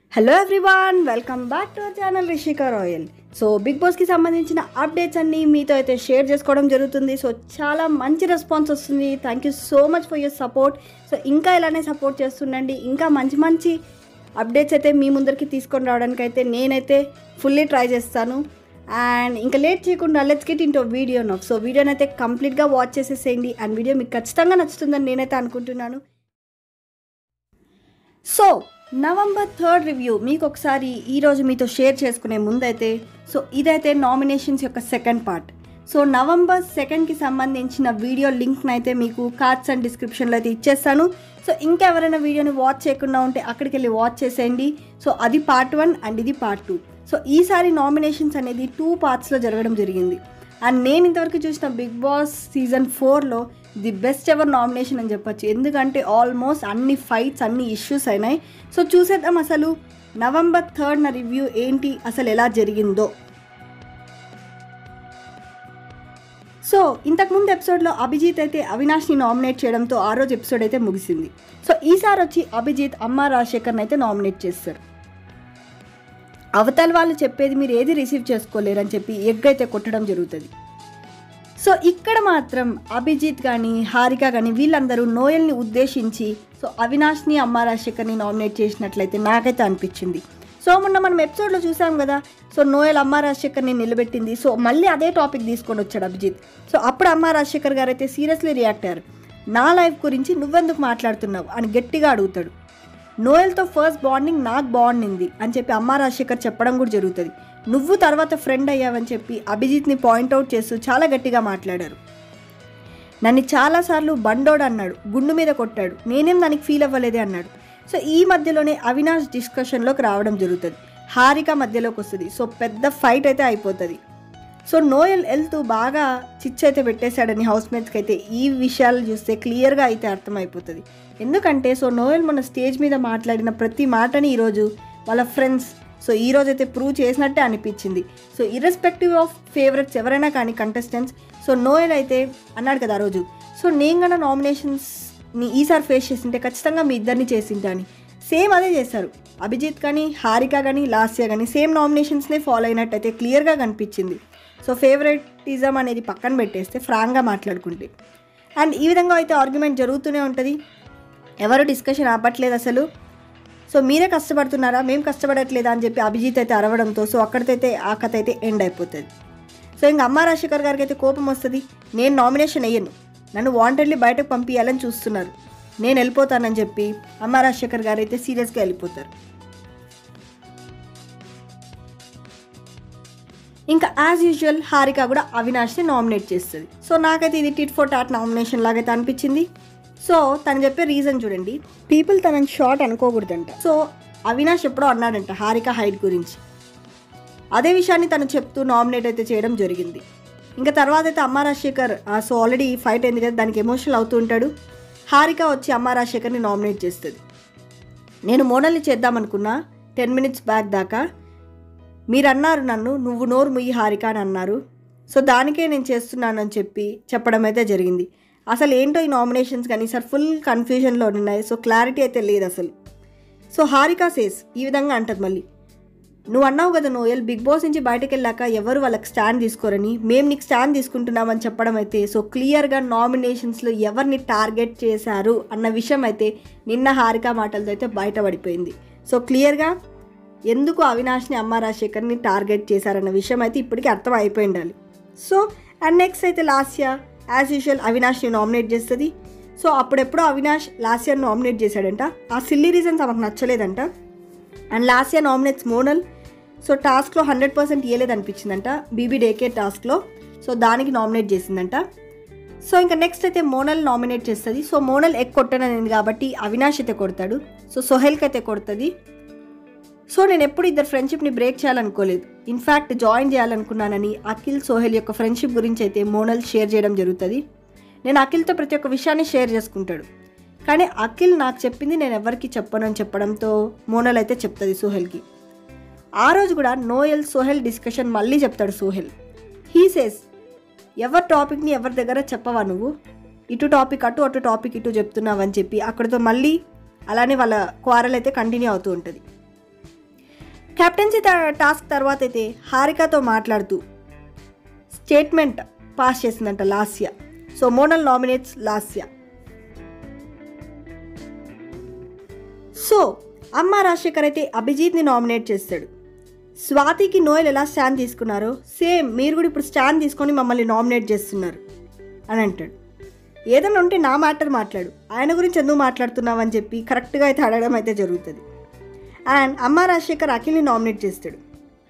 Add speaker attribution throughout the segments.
Speaker 1: hello everyone welcome back to our channel Rishika Royal so Bigg బాస్కి సంబంధించిన updates అన్నీ మీతో అయితే షేర్ చేసుకోవడం జరుగుతుంది సో చాలా మంచి రెస్పాన్స్ వస్తుంది thank you so much for your support so ఇంకా ఇలానే సపోర్ట్ చేస్తుండండి ఇంకా మంచి మంచి అప్డేట్స్ అయితే మీ ముందరికి తీసుకొని రావడానికి అయితే నేనైతే ఫుల్లీ ట్రై చేస్తాను అండ్ ఇంకా లేట్ చేయకుండా లెట్స్ గెట్ ఇంటో వీడియో నాకు సో వీడియోని అయితే కంప్లీట్గా వాచ్ చేసేసేయండి అండ్ వీడియో మీకు ఖచ్చితంగా నచ్చుతుందని నేనైతే అనుకుంటున్నాను సో నవంబర్ థర్డ్ రివ్యూ మీకు ఒకసారి ఈరోజు మీతో షేర్ చేసుకునే ముందైతే సో ఇదైతే నామినేషన్స్ యొక్క సెకండ్ పార్ట్ సో నవంబర్ సెకండ్కి సంబంధించిన వీడియో లింక్ని అయితే మీకు కార్డ్స్ అండ్ డిస్క్రిప్షన్లో అయితే ఇచ్చేస్తాను సో ఇంకెవరైనా వీడియోని వాచ్ చేయకుండా ఉంటే అక్కడికి వెళ్ళి వాచ్ చేసేయండి సో అది పార్ట్ వన్ అండ్ ఇది పార్ట్ టూ సో ఈసారి నామినేషన్స్ అనేది టూ పార్ట్స్లో జరగడం జరిగింది అండ్ నేను ఇంతవరకు చూసిన బిగ్ బాస్ సీజన్ ఫోర్లో ది బెస్ట్ ఎవర్ నామినేషన్ అని చెప్పొచ్చు ఎందుకంటే ఆల్మోస్ట్ అన్ని ఫైట్స్ అన్ని ఇష్యూస్ అయినాయి సో చూసేద్దాం అసలు నవంబర్ థర్డ్న రివ్యూ ఏంటి అసలు ఎలా జరిగిందో సో ఇంతకుముందు ఎపిసోడ్లో అభిజిత్ అయితే అవినాష్ని నామినేట్ చేయడంతో ఆ రోజు ఎపిసోడ్ అయితే ముగిసింది సో ఈసారి వచ్చి అభిజిత్ అమ్మ రాజశేఖర్ని అయితే నామినేట్ చేస్తారు అవతల వాళ్ళు చెప్పేది మీరు ఏది రిసీవ్ చేసుకోలేరని చెప్పి ఎగ్ అయితే కొట్టడం జరుగుతుంది సో ఇక్కడ మాత్రం అభిజిత్ కానీ హారిక కానీ వీళ్ళందరూ నోయల్ని ఉద్దేశించి సో అవినాష్ని అమ్మ రాజశేఖర్ని నామినేట్ చేసినట్లయితే నాకైతే అనిపించింది సో మొన్న మనం ఎపిసోడ్లో చూసాం కదా సో నోయల్ అమ్మ రాజశేఖర్ని నిలబెట్టింది సో మళ్ళీ అదే టాపిక్ తీసుకొని వచ్చాడు అభిజిత్ సో అప్పుడు అమ్మ రాజశేఖర్ గారు అయితే సీరియస్లీ రియాక్ట్ అయ్యారు నా లైఫ్ గురించి నువ్వెందుకు మాట్లాడుతున్నావు అని గట్టిగా అడుగుతాడు నోయల్తో ఫస్ట్ బాండింగ్ నాకు బాగుండింది అని చెప్పి అమ్మ రాజశేఖర్ చెప్పడం కూడా జరుగుతుంది నువ్వు తర్వాత ఫ్రెండ్ అయ్యావని చెప్పి అభిజిత్ని పాయింట్అవుట్ చేస్తూ చాలా గట్టిగా మాట్లాడారు నన్ను చాలాసార్లు బండోడు అన్నాడు గుండు మీద కొట్టాడు నేనేం దానికి ఫీల్ అవ్వలేదే అన్నాడు సో ఈ మధ్యలోనే అవినాష్ డిస్కషన్లోకి రావడం జరుగుతుంది హారిక మధ్యలోకి వస్తుంది సో పెద్ద ఫైట్ అయితే అయిపోతుంది సో నోయల్ వెళ్తూ బాగా చిచ్చు అయితే పెట్టేశాడని హౌస్ మేట్స్కి అయితే ఈ విషయాలు చూస్తే క్లియర్గా అయితే అర్థమైపోతుంది ఎందుకంటే సో నోయల్ మన స్టేజ్ మీద మాట్లాడిన ప్రతి మాటని ఈరోజు వాళ్ళ ఫ్రెండ్స్ సో ఈ రోజు అయితే ప్రూవ్ చేసినట్టే అనిపించింది సో ఇర్రెస్పెక్టివ్ ఆఫ్ ఫేవరెట్స్ ఎవరైనా కానీ కంటెస్టెంట్స్ సో నోయల్ అయితే అన్నాడు కదా ఆ రోజు సో నేను కన్నా నామినేషన్స్ని ఈసారి ఫేస్ చేసింటే ఖచ్చితంగా మీ ఇద్దరిని చేసింటా అని సేమ్ అదే చేశారు అభిజిత్ కానీ హారిక కానీ లాస్య కానీ సేమ్ నామినేషన్స్నే ఫాలో అయినట్టయితే క్లియర్గా కనిపించింది సో ఫేవరెటిజం అనేది పక్కన పెట్టేస్తే ఫ్రాంక్గా మాట్లాడుకుంటే అండ్ ఈ విధంగా అయితే ఆర్గ్యుమెంట్ జరుగుతూనే ఉంటుంది ఎవరు డిస్కషన్ ఆపట్లేదు అసలు సో మీరే కష్టపడుతున్నారా మేము కష్టపడట్లేదా అని చెప్పి అభిజిత్ అయితే అరవడంతో సో అక్కడికైతే ఆ కథ అయితే ఎండ్ అయిపోతుంది సో ఇంక అమ్మ రాజశేఖర్ గారికి అయితే కోపం వస్తుంది నేను నామినేషన్ అయ్యను నన్ను వాంటెడ్లీ బయటకు పంపించాలని చూస్తున్నారు నేను వెళ్ళిపోతానని చెప్పి అమ్మ రాజశేఖర్ గారు అయితే సీరియస్గా వెళ్ళిపోతారు ఇంకా యాజ్ యూజువల్ హారిక కూడా అవినాష్ని నామినేట్ చేస్తుంది సో నాకైతే ఇది టిట్ ఫర్ టాట్ నామినేషన్ లాగైతే అనిపించింది సో తను చెప్పే రీజన్ చూడండి పీపుల్ తనని షార్ట్ అనుకోకూడదంట సో అవినాష్ ఎప్పుడో అన్నాడంట హారిక హైట్ గురించి అదే విషయాన్ని తను చెప్తూ నామినేట్ అయితే చేయడం జరిగింది ఇంకా తర్వాత అయితే అమ్మ రాజశేఖర్ ఆ, సో ఆల్రెడీ ఫైట్ అయింది కదా దానికి ఎమోషనల్ అవుతూ ఉంటాడు హారిక వచ్చి అమ్మ రాజశేఖర్ని నామినేట్ చేస్తుంది నేను మోనల్ని చేద్దామనుకున్నా టెన్ మినిట్స్ బ్యాక్ దాకా మీరు అన్నారు నన్ను నువ్వు నోరు ముయ్యి హారిక అని అన్నారు సో దానికే నేను చేస్తున్నాను అని చెప్పి చెప్పడం అయితే జరిగింది అసలు ఏంటో ఈ నామినేషన్స్ కానీ సార్ ఫుల్ కన్ఫ్యూజన్లో ఉన్నాయి సో క్లారిటీ అయితే లేదు అసలు సో హారిక సేస్ ఈ విధంగా అంటది మళ్ళీ నువ్వు అన్నావు కదా నోయల్ బిగ్ బాస్ నుంచి బయటకు వెళ్ళాక ఎవరు వాళ్ళకి స్టాండ్ తీసుకోరని మేము నీకు స్టాండ్ తీసుకుంటున్నామని చెప్పడం అయితే సో క్లియర్గా నామినేషన్స్లో ఎవరిని టార్గెట్ చేశారు అన్న విషయం అయితే నిన్న హారిక మాటలతో అయితే బయటపడిపోయింది సో క్లియర్గా ఎందుకు అవినాష్ని అమ్మ రాజశేఖర్ని టార్గెట్ చేశారన్న విషయం అయితే ఇప్పటికీ అర్థం అయిపోయి ఉండాలి సో అండ్ నెక్స్ట్ అయితే లాస్య యాజ్ యూజువల్ అవినాష్ని నామినేట్ చేస్తుంది సో అప్పుడెప్పుడో అవినాష్ లాస్యని నామినేట్ చేశాడంట ఆ సిల్లీ రీజన్స్ ఆమెకు నచ్చలేదంట and Lasya nominates Monal so టాస్క్లో హండ్రెడ్ పర్సెంట్ ఇవ్వలేదు అనిపించిందంట బీబీ డేకే టాస్క్లో సో దానికి నామినేట్ చేసిందంట సో ఇంకా నెక్స్ట్ అయితే మోనల్ నామినేట్ చేస్తుంది సో మోనల్ ఎక్ కొట్టననింది కాబట్టి అవినాష్ అయితే కొడతాడు సో సోహెల్కి అయితే కొడుతుంది సో నేను ఎప్పుడు ఇద్దరు ఫ్రెండ్షిప్ని బ్రేక్ చేయాలనుకోలేదు ఇన్ఫ్యాక్ట్ జాయిన్ చేయాలనుకున్నానని అఖిల్ సోహెల్ యొక్క ఫ్రెండ్షిప్ గురించి అయితే మోనల్ షేర్ చేయడం జరుగుతుంది నేను అఖిల్తో ప్రతి ఒక్క విషయాన్ని షేర్ చేసుకుంటాడు కానీ అఖిల్ నాకు చెప్పింది నేను ఎవరికి చెప్పను అని చెప్పడంతో మోనల్ అయితే చెప్తుంది సోహెల్కి ఆ రోజు కూడా నోయల్ సోహెల్ డిస్కషన్ మళ్ళీ చెప్తాడు సోహెల్ హీ సేస్ ఎవరి టాపిక్ని ఎవరి దగ్గర చెప్పవా నువ్వు ఇటు టాపిక్ అటు అటు టాపిక్ ఇటు చెప్తున్నావు అని చెప్పి అక్కడితో మళ్ళీ అలానే వాళ్ళ క్వారల్ అయితే కంటిన్యూ అవుతూ ఉంటుంది కెప్టెన్సీ ట- టాస్క్ తర్వాత అయితే హారికతో మాట్లాడుతూ స్టేట్మెంట్ పాస్ చేసిందంట Lasya so Monal nominates Lasya so Amma Rajasekhar అయితే అభిజిత్ని నామినేట్ చేస్తాడు స్వాతికి నోయల్ ఎలా స్టాండ్ తీసుకున్నారో సేమ్ మీరు కూడా ఇప్పుడు స్టాండ్ తీసుకొని మమ్మల్ని నామినేట్ చేస్తున్నారు అని అంటాడు ఏదైనా ఉంటే నా మ్యాటర్ మాట్లాడు ఆయన గురించి ఎందుకు మాట్లాడుతున్నావు అని చెప్పి కరెక్ట్గా అయితే అడగడం అయితే జరుగుతుంది అండ్ అమ్మ రాజశేఖర్ అఖిల్ని నామినేట్ చేస్తాడు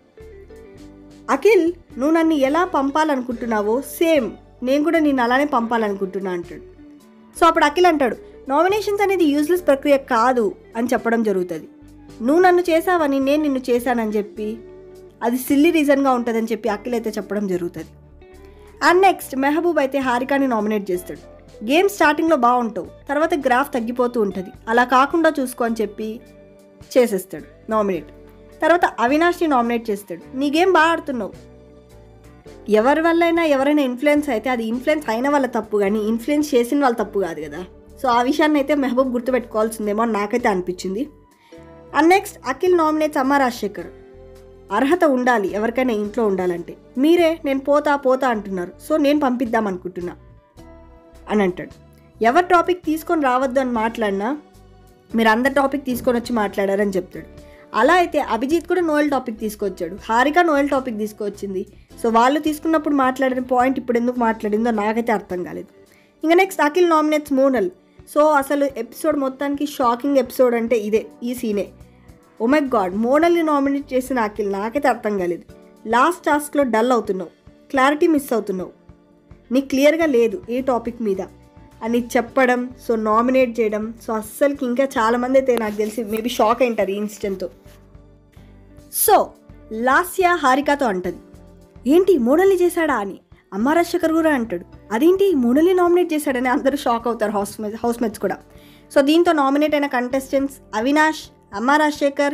Speaker 1: అఖిల్ నువ్వు నన్ను ఎలా పంపాలనుకుంటున్నావో సేమ్ నేను కూడా నేను అలానే పంపాలనుకుంటున్నా అంటాడు సో అప్పుడు అఖిల్ అంటాడు నామినేషన్స్ అనేది యూజ్లెస్ ప్రక్రియ కాదు అని చెప్పడం జరుగుతుంది నువ్వు నన్ను చేసావని నేను నిన్ను చేశానని చెప్పి అది సిల్లీ రీజన్గా ఉంటుందని చెప్పి అఖిల్ అయితే చెప్పడం జరుగుతుంది అండ్ నెక్స్ట్ మెహబూబ్ అయితే హారికాని నామినేట్ చేస్తాడు గేమ్ స్టార్టింగ్లో బాగుంటావు తర్వాత గ్రాఫ్ తగ్గిపోతూ ఉంటుంది అలా కాకుండా చూసుకో అని చెప్పి చేసేస్తాడు నామినేట్ తర్వాత అవినాష్ని నామినేట్ చేస్తాడు నీ గేమ్ బాగా ఆడుతున్నావు ఎవరి వల్లైనా ఎవరైనా ఇన్ఫ్లుయెన్స్ అయితే అది ఇన్ఫ్లుయెన్స్ అయిన వాళ్ళ తప్పు కానీ ఇన్ఫ్లుయెన్స్ చేసిన వాళ్ళ తప్పు కాదు కదా సో ఆ విషయాన్ని అయితే మెహబూబ్ గుర్తుపెట్టుకోవాల్సిందేమో అని నాకైతే అనిపించింది అండ్ నెక్స్ట్ అఖిల్ నామినేట్స్ అమ్మ రాజశేఖర్ అర్హత ఉండాలి ఎవరికైనా ఇంట్లో ఉండాలంటే మీరే నేను పోతా పోతా అంటున్నారు సో నేను పంపిద్దాం అనుకుంటున్నా అని అంటాడు ఎవరి టాపిక్ తీసుకొని రావద్దు అని మాట్లాడినా మీరు అందరి టాపిక్ తీసుకొని వచ్చి మాట్లాడారని చెప్తాడు అలా అయితే అభిజిత్ కూడా నోయల్ టాపిక్ తీసుకొచ్చాడు హారిక నోయల్ టాపిక్ తీసుకొచ్చింది సో వాళ్ళు తీసుకున్నప్పుడు మాట్లాడిన పాయింట్ ఇప్పుడు ఎందుకు మాట్లాడిందో నాకైతే అర్థం కాలేదు ఇంకా next Akhil nominates Monal so అసలు ఎపిసోడ్ మొత్తానికి షాకింగ్ ఎపిసోడ్ అంటే ఇదే ఈ సీనే ఓమై గాడ్ మోనల్ని నామినేట్ చేసిన అఖిల్ నాకైతే అర్థం కాలేదు లాస్ట్ టాస్క్లో డల్ అవుతున్నావు క్లారిటీ మిస్ అవుతున్నావు నీకు క్లియర్గా లేదు ఏ టాపిక్ మీద అని చెప్పడం సో నామినేట్ చేయడం సో అస్సలకి ఇంకా చాలామంది అయితే నాకు తెలిసి మేబీ షాక్ అయింటారు ఈ ఇన్సిడెంట్తో సో లాస్యా హారికతో అంటది ఏంటి మోడల్ని చేశాడా అని అమ్మ రాజశేఖర్ కూడా అంటాడు అదేంటి మోడల్ని నామినేట్ చేశాడని అందరూ షాక్ అవుతారు హౌస్ హౌస్ మేట్స్ కూడా సో దీంతో నామినేట్ అయిన contestants Avinash Amma Rajasekhar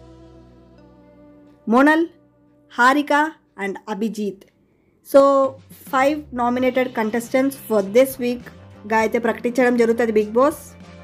Speaker 1: Monal Harika and Abhijeet so five nominated contestants for this వీక్గా అయితే ప్రకటించడం జరుగుతుంది బిగ్ బాస్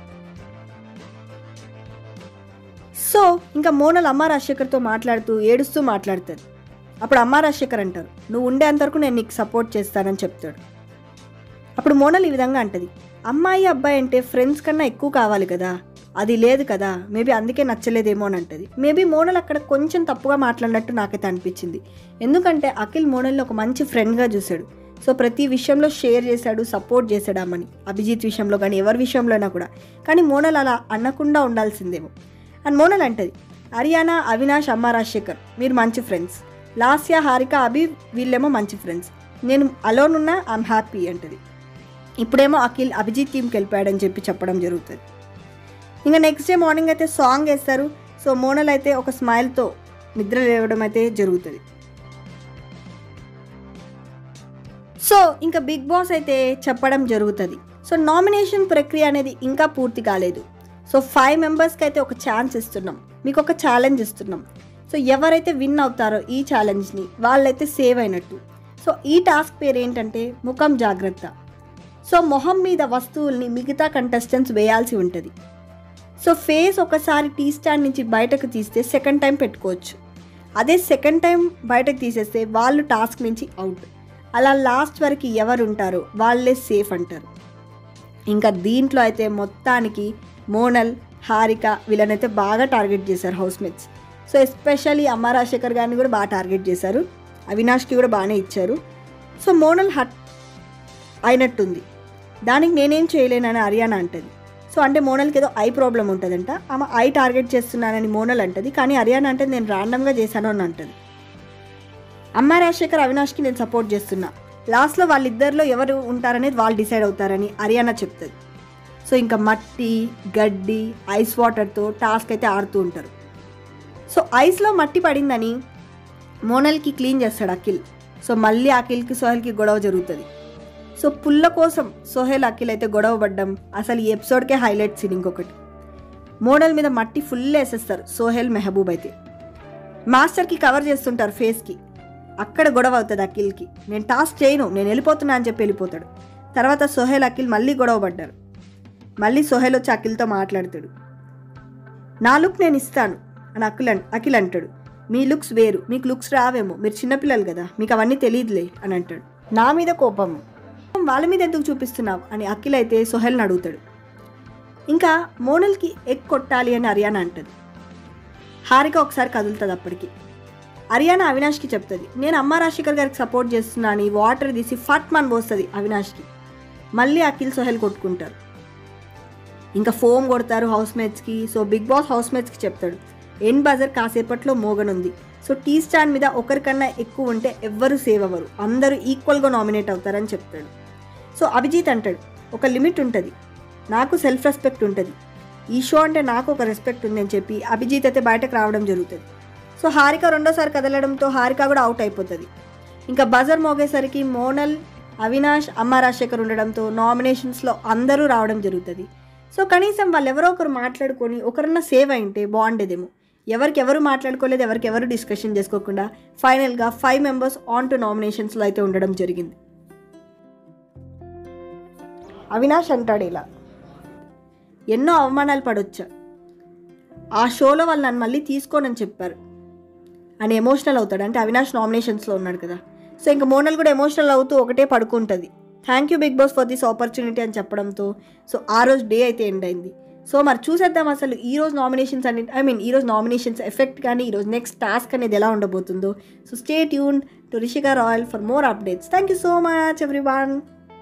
Speaker 1: సో ఇంకా మోనల్ అమ్మ రాజశేఖర్తో మాట్లాడుతూ ఏడుస్తూ మాట్లాడుతుంది అప్పుడు అమ్మ రాజశేఖర్ అంటారు నువ్వు ఉండేంతవరకు నేను నీకు సపోర్ట్ చేస్తానని చెప్తాడు అప్పుడు మోనల్ ఈ విధంగా అంటది అమ్మాయి అబ్బాయి అంటే ఫ్రెండ్స్ కన్నా ఎక్కువ కావాలి కదా అది లేదు కదా మేబీ అందుకే నచ్చలేదేమో అని అంటది మేబీ మోనల్ అక్కడ కొంచెం తప్పుగా మాట్లాడినట్టు నాకైతే అనిపించింది ఎందుకంటే అఖిల్ మోనల్ని ఒక మంచి ఫ్రెండ్గా చూశాడు సో ప్రతి విషయంలో షేర్ చేశాడు సపోర్ట్ చేశాడు అమ్మని అభిజిత్ విషయంలో కానీ ఎవరి విషయంలో అయినా కూడా కానీ మోనల్ అలా అనకుండా ఉండాల్సిందేమో అండ్ మోనల్ అంటది హరియానా అవినాష్ అమ్మ రాజశేఖర్ మీరు మంచి ఫ్రెండ్స్ లాస్యా హారిక అభి వీళ్ళేమో మంచి ఫ్రెండ్స్ నేను అలోన్ ఉన్నా ఐఎమ్ హ్యాపీ అంటది ఇప్పుడేమో అఖిల్ అభిజిత్ టీంకి వెళ్ళిపోయాడని చెప్పి చెప్పడం జరుగుతుంది ఇంకా నెక్స్ట్ డే మార్నింగ్ అయితే సాంగ్ వేస్తారు సో మోనల్ అయితే ఒక స్మైల్తో నిద్ర లేవడం అయితే జరుగుతుంది సో ఇంకా బిగ్ బాస్ అయితే చెప్పడం జరుగుతుంది సో నామినేషన్ ప్రక్రియ అనేది ఇంకా పూర్తి కాలేదు సో ఫైవ్ మెంబర్స్కి అయితే ఒక ఛాన్స్ ఇస్తున్నాం మీకు ఒక ఛాలెంజ్ ఇస్తున్నాం సో ఎవరైతే విన్ అవుతారో ఈ ఛాలెంజ్ని వాళ్ళైతే సేవ్ అయినట్టు సో ఈ టాస్క్ పేరు ఏంటంటే ముఖం జాగ్రత్త సో మొహం మీద వస్తువుల్ని మిగతా కంటెస్టెంట్స్ వేయాల్సి ఉంటుంది సో ఫేస్ ఒకసారి టీ స్టాండ్ నుంచి బయటకు తీస్తే సెకండ్ టైం పెట్టుకోవచ్చు అదే సెకండ్ టైం బయటకు తీసేస్తే వాళ్ళు టాస్క్ నుంచి అవుట్ అలా లాస్ట్ వరకు ఎవరు ఉంటారో వాళ్ళే సేఫ్ అంటారు ఇంకా దీంట్లో అయితే మొత్తానికి మోనల్ హారిక వీళ్ళనైతే బాగా టార్గెట్ చేశారు హౌస్ మేట్స్ సో ఎస్పెషల్లీ అమ్మ రాజశేఖర్ గారిని కూడా బాగా టార్గెట్ చేశారు అవినాష్కి కూడా బాగానే ఇచ్చారు సో మోనల్ హట్ అయినట్టుంది దానికి నేనేం చేయలేనని హర్యానా అంటది సో అంటే మోనల్కి ఏదో ఐ ప్రాబ్లం ఉంటుందంట ఆమె ఐ టార్గెట్ చేస్తున్నానని మోనల్ అంటది కానీ హర్యానా అంటే నేను ర్యాండమ్గా చేశాను అని అంటది అమ్మ రాజశేఖర్ అవినాష్కి నేను సపోర్ట్ చేస్తున్నా లాస్ట్లో వాళ్ళిద్దరిలో ఎవరు ఉంటారనేది వాళ్ళు డిసైడ్ అవుతారని హర్యానా చెప్తుంది సో ఇంకా మట్టి గడ్డి ఐస్ వాటర్తో టాస్క్ అయితే ఆడుతూ ఉంటారు సో ఐస్లో మట్టి పడిందని మోనల్కి క్లీన్ చేస్తాడు అఖిల్ సో మళ్ళీ అఖిల్కి సోహెల్కి గొడవ జరుగుతుంది సో పుల్ల కోసం సోహెల్ అఖిల్ అయితే గొడవ పడ్డం అసలు ఈ ఎపిసోడ్కే హైలైట్ సీన్ ఇంకొకటి మోడల్ మీద మట్టి ఫుల్ వేసేస్తారు సోహెల్ మెహబూబ్ అయితే మాస్టర్కి కవర్ చేస్తుంటారు ఫేస్కి అక్కడ గొడవ అవుతుంది అఖిల్కి నేను టాస్క్ చేయను నేను వెళ్ళిపోతున్నా అని చెప్పి వెళ్ళిపోతాడు తర్వాత సోహెల్ అఖిల్ మళ్ళీ గొడవ పడ్డారు మళ్ళీ సోహెల్ వచ్చి అఖిల్తో మాట్లాడతాడు నా లుక్ నేను ఇస్తాను అని అఖిల్ అన్- అఖిల్ అంటాడు మీ లుక్స్ వేరు మీకు లుక్స్ రావేమో మీరు చిన్నపిల్లలు కదా మీకు అవన్నీ తెలియదులే అని అంటాడు నా మీద కోపం వాళ్ళ మీద ఎందుకు చూపిస్తున్నావు అని అఖిల్ అయితే సోహెల్ని అడుగుతాడు ఇంకా మోనల్కి ఎగ్ కొట్టాలి అని హర్యానా అంటది హారిక ఒకసారి కదులుతుంది అప్పటికి హర్యానా అవినాష్కి చెప్తుంది నేను అమ్మ రాజశేఖర్ గారికి సపోర్ట్ చేస్తున్నాను వాటర్ తీసి ఫట్ మన్ పోస్తుంది అవినాష్కి మళ్ళీ అఖిల్ సోహెల్ కొట్టుకుంటారు ఇంకా ఫోమ్ కొడతారు హౌస్ మేట్స్కి సో బిగ్ బాస్ హౌస్ మేట్స్కి చెప్తాడు ఎన్ బజర్ కాసేపట్లో మోగనుంది సో టీ స్టాండ్ మీద ఒకరికన్నా ఎక్కువ ఉంటే ఎవ్వరు సేవ్ అవ్వరు అందరూ ఈక్వల్గా నామినేట్ అవుతారని చెప్తాడు సో అభిజిత్ అంటాడు ఒక లిమిట్ ఉంటుంది నాకు సెల్ఫ్ రెస్పెక్ట్ ఉంటుంది ఈ షో అంటే నాకు ఒక రెస్పెక్ట్ ఉందని చెప్పి అభిజిత్ అయితే బయటకు రావడం జరుగుతుంది సో హారిక రెండోసారి కదలడంతో హారిక కూడా అవుట్ అయిపోతుంది ఇంకా బజర్ మోగేసరికి మోనల్ అవినాష్ అమ్మ రాజశేఖర్ ఉండడంతో నామినేషన్స్లో అందరూ రావడం జరుగుతుంది సో కనీసం వాళ్ళు ఎవరో ఒకరు మాట్లాడుకొని ఒకరన్నా సేవ్ అయింటే బాగుండేదేమో ఎవరికి ఎవరు మాట్లాడుకోలేదు ఎవరికి ఎవరు డిస్కషన్ చేసుకోకుండా ఫైనల్గా ఫైవ్ మెంబర్స్ ఆన్ టు నామినేషన్స్లో అయితే ఉండడం జరిగింది అవినాష్ అంటాడు ఇలా ఎన్నో అవమానాలు పడొచ్చా ఆ షోలో వాళ్ళు నన్ను మళ్ళీ తీసుకోనని చెప్పారు అని ఎమోషనల్ అవుతాడు అంటే అవినాష్ నామినేషన్స్లో ఉన్నాడు కదా సో ఇంకా మోనల్ కూడా ఎమోషనల్ అవుతూ ఒకటే పడుకుంటుంది thank you Bigg Boss for this opportunity అని చెప్పడంతో సో ఆ రోజు డే అయితే ఎండ్ అయింది సో మరి చూసేద్దాం అసలు ఈ రోజు నామినేషన్స్ అని ఐ మీన్ ఈ రోజు నామినేషన్స్ ఎఫెక్ట్ కానీ ఈరోజు నెక్స్ట్ టాస్క్ అనేది ఎలా ఉండబోతుందో so stay tuned to Rishika Royal for more updates thank you so much everyone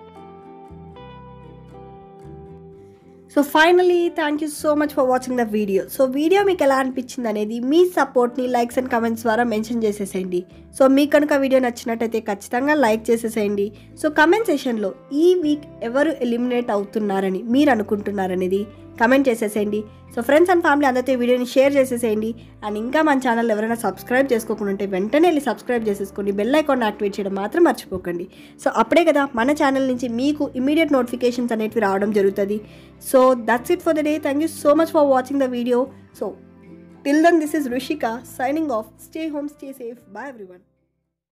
Speaker 1: so finally thank you so much for watching the video so video మీకు ఎలా అనిపించింది అనేది మీ సపోర్ట్ని లైక్స్ అండ్ కమెంట్స్ ద్వారా మెన్షన్ చేసేసేయండి సో మీకు కనుక వీడియో నచ్చినట్టయితే ఖచ్చితంగా లైక్ చేసేసేయండి సో కమెంట్ సెషన్లో ఈ వీక్ ఎవరు ఎలిమినేట్ అవుతున్నారని మీరు అనుకుంటున్నారనేది కమెంట్ చేసేసేయండి సో ఫ్రెండ్స్ అండ్ ఫ్యామిలీ అందరితో ఈ వీడియోని షేర్ చేసేసేయండి అండ్ ఇంకా మన ఛానల్ ఎవరైనా సబ్స్క్రైబ్ చేసుకోకుండా ఉంటే వెంటనే వెళ్ళి సబ్స్క్రైబ్ చేసేసుకోండి బెల్ ఐకాన్ యాక్టివేట్ చేయడం మాత్రం మర్చిపోకండి సో అప్పుడే కదా మన ఛానల్ నుంచి మీకు ఇమీడియట్ నోటిఫికేషన్స్ అనేవి రావడం జరుగుతుంది so that's it for the day thank you so much for watching the video so till then this is Rushika signing off stay home stay safe bye everyone